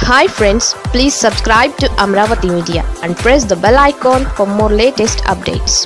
hi friends please subscribe to Amaravati media and press the bell icon for more latest updates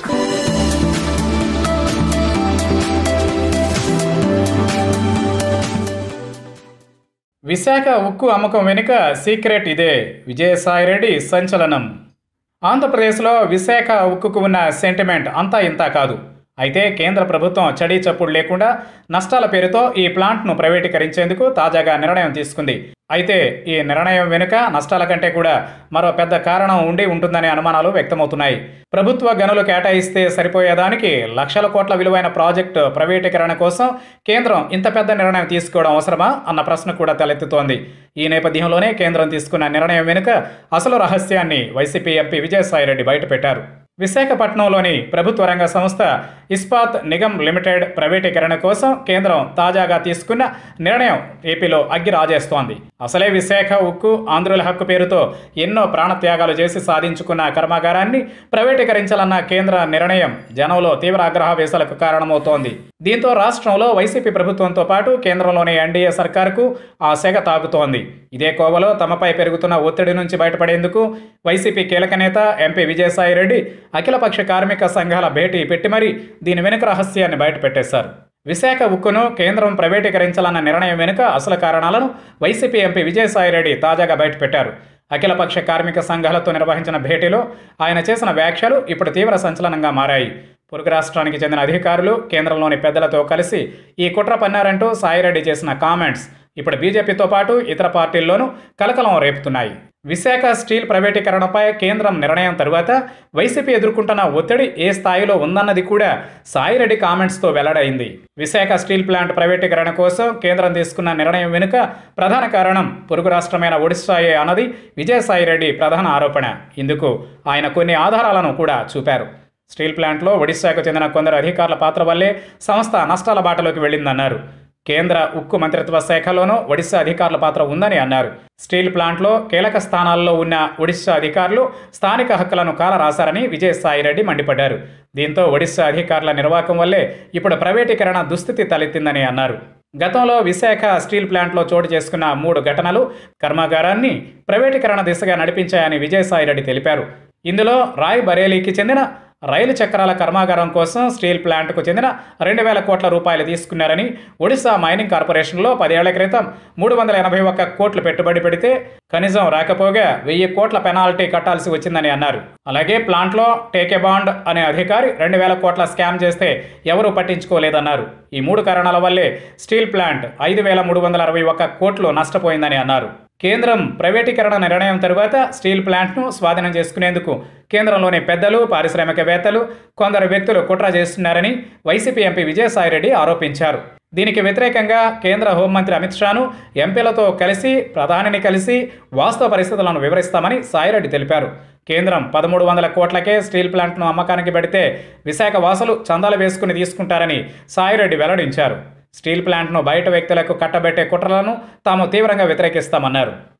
Visakha ఉక్కు అమ్మకం వెనుక secret ఇదే విజయసాయిరెడ్డి సంచలనం ఆంధ్రప్రదేశ్లో విశాఖ ఉక్కుకు ఉన్న సెంటిమెంట్ అంతా ఇంత కాదు అయితే కేంద్ర ప్రభుత్వం చడీ చప్పుడు లేకుండా నష్టాల పేరుతో ఈ ప్లాంట్ను ప్రైవేటీకరించేందుకు తాజాగా నిర్ణయం తీసుకుంది అయితే ఈ నిర్ణయం వెనుక నష్టాల కంటే కూడా మరో పెద్ద కారణం ఉండి ఉంటుందనే అనుమానాలు వ్యక్తమవుతున్నాయి ప్రభుత్వ గనులు కేటాయిస్తే సరిపోయేదానికి లక్షల కోట్ల విలువైన ప్రాజెక్టు ప్రైవేటీకరణ కోసం కేంద్రం ఇంత పెద్ద నిర్ణయం తీసుకోవడం అవసరమా అన్న ప్రశ్న కూడా తలెత్తుతోంది ఈ నేపథ్యంలోనే కేంద్రం తీసుకున్న నిర్ణయం వెనుక అసలు రహస్యాన్ని వైసీపీ ఎంపీ విజయసాయిరెడ్డి బయటపెట్టారు విశాఖపట్నంలోని ప్రభుత్వ రంగ సంస్థ ఇస్పాత్ నిగమ్ లిమిటెడ్ ప్రైవేటీకరణ కోసం కేంద్రం తాజాగా తీసుకున్న నిర్ణయం ఏపీలో అగ్గి రాజేస్తోంది అసలే విశాఖ ఉక్కు ఆంధ్రుల హక్కు పేరుతో ఎన్నో ప్రాణత్యాగాలు చేసి సాధించుకున్న కర్మాగారాన్ని ప్రైవేటీకరించాలన్న కేంద్ర నిర్ణయం జనంలో తీవ్ర ఆగ్రహవేశాలకు కారణమవుతోంది దీంతో రాష్ట్రంలో వైసీపీ ప్రభుత్వంతో పాటు కేంద్రంలోని ఎన్డీఏ సర్కారుకు ఆ సెగ తాగుతోంది ఇదే కోవలో తమపై పెరుగుతున్న ఒత్తిడి నుంచి బయటపడేందుకు వైసీపీ కీలక నేత ఎంపీ విజయసాయిరెడ్డి అఖిలపక్ష కార్మిక సంఘాల భేటీ పెట్టి మరీ దీని వెనుక రహస్యాన్ని బయటపెట్టేశారు విశాఖ ఉక్కును కేంద్రం ప్రైవేటీకరించాలన్న నిర్ణయం వెనుక అసలు కారణాలను వైసీపీ ఎంపీ విజయసాయిరెడ్డి తాజాగా బయటపెట్టారు అఖిలపక్ష కార్మిక సంఘాలతో నిర్వహించిన భేటీలో ఆయన చేసిన వ్యాఖ్యలు ఇప్పుడు తీవ్ర సంచలనంగా మారాయి పొరుగు రాష్ట్రానికి చెందిన అధికారులు కేంద్రంలోని పెద్దలతో కలిసి ఈ కుట్ర పన్నారంటూ సాయిరెడ్డి చేసిన కామెంట్స్ ఇప్పుడు బీజేపీతో పాటు ఇతర పార్టీల్లోనూ కలకలం రేపుతున్నాయి విశాఖ స్టీల్ ప్రైవేటీకరణపై కేంద్రం నిర్ణయం తరువాత వైసీపీ ఎదుర్కొంటున్న ఒత్తిడి ఏ స్థాయిలో ఉందన్నది కూడా సాయిరెడ్డి కామెంట్స్తో వెల్లడైంది విశాఖ స్టీల్ ప్లాంట్ ప్రైవేటీకరణ కోసం కేంద్రం తీసుకున్న నిర్ణయం వెనుక ప్రధాన కారణం పొరుగు రాష్ట్రమైన ఒడిశాయే అన్నది విజయసాయిరెడ్డి ప్రధాన ఆరోపణ ఇందుకు ఆయన కొన్ని ఆధారాలను కూడా చూపారు స్టీల్ ప్లాంట్లో ఒడిశాకు చెందిన కొందరు అధికారుల పాత్ర వల్లే సంస్థ నష్టాల బాటలోకి వెళ్ళిందన్నారు కేంద్ర ఉక్కు మంత్రిత్వ శాఖలోనూ ఒడిశా అధికారుల పాత్ర ఉందని అన్నారు స్టీల్ ప్లాంట్లో కీలక స్థానాల్లో ఉన్న ఒడిశా అధికారులు స్థానిక హక్కులను కాల రాశారని విజయసాయిరెడ్డి మండిపడ్డారు దీంతో ఒడిశా అధికారుల నిర్వాహకం వల్లే ఇప్పుడు ప్రైవేటీకరణ దుస్థితి తలెత్తిందని అన్నారు గతంలో విశాఖ స్టీల్ ప్లాంట్లో చోటు చేసుకున్న మూడు ఘటనలు కర్మాగారాన్ని ప్రైవేటీకరణ దిశగా నడిపించాయని విజయసాయిరెడ్డి తెలిపారు ఇందులో రాయ్ బరేలీకి చెందిన రైలు చక్రాల కర్మాగారం కోసం స్టీల్ ప్లాంట్కు చెందిన రెండు వేల కోట్ల రూపాయలు తీసుకున్నారని ఒడిశా మైనింగ్ కార్పొరేషన్లో పదేళ్ల క్రితం మూడు వందల ఎనభై ఒక్క కోట్లు పెట్టుబడి పెడితే కనీసం రాకపోగా వెయ్యి కోట్ల పెనాల్టీ కట్టాల్సి వచ్చిందని అన్నారు అలాగే ప్లాంట్లో టేకే బాండ్ అనే అధికారి రెండు వేల కోట్ల స్కామ్ చేస్తే ఎవరూ పట్టించుకోలేదన్నారు ఈ మూడు కారణాల వల్లే స్టీల్ ప్లాంట్ ఐదు వేల మూడు వందల అరవై ఒక్క కోట్లు నష్టపోయిందని అన్నారు కేంద్రం ప్రైవేటీకరణ నిర్ణయం తరువాత స్టీల్ ప్లాంట్ను స్వాధీనం చేసుకునేందుకు కేంద్రంలోని పెద్దలు పారిశ్రామికవేత్తలు కొందరు వ్యక్తులు కుట్ర చేస్తున్నారని వైసీపీ ఎంపీ విజయసాయిరెడ్డి ఆరోపించారు దీనికి వ్యతిరేకంగా కేంద్ర హోంమంత్రి అమిత్ షాను ఎంపీలతో కలిసి ప్రధానిని కలిసి వాస్తవ పరిస్థితులను వివరిస్తామని సాయిరెడ్డి తెలిపారు కేంద్రం పదమూడు వందల కోట్లకే స్టీల్ ప్లాంట్ను అమ్మకానికి పెడితే విశాఖ వాసులు చందాలు వేసుకుని తీసుకుంటారని సాయిరెడ్డి వెల్లడించారు స్టీల్ ప్లాంట్ను బయట వ్యక్తులకు కట్టబెట్టే కుట్రలను తాము తీవ్రంగా వ్యతిరేకిస్తామన్నారు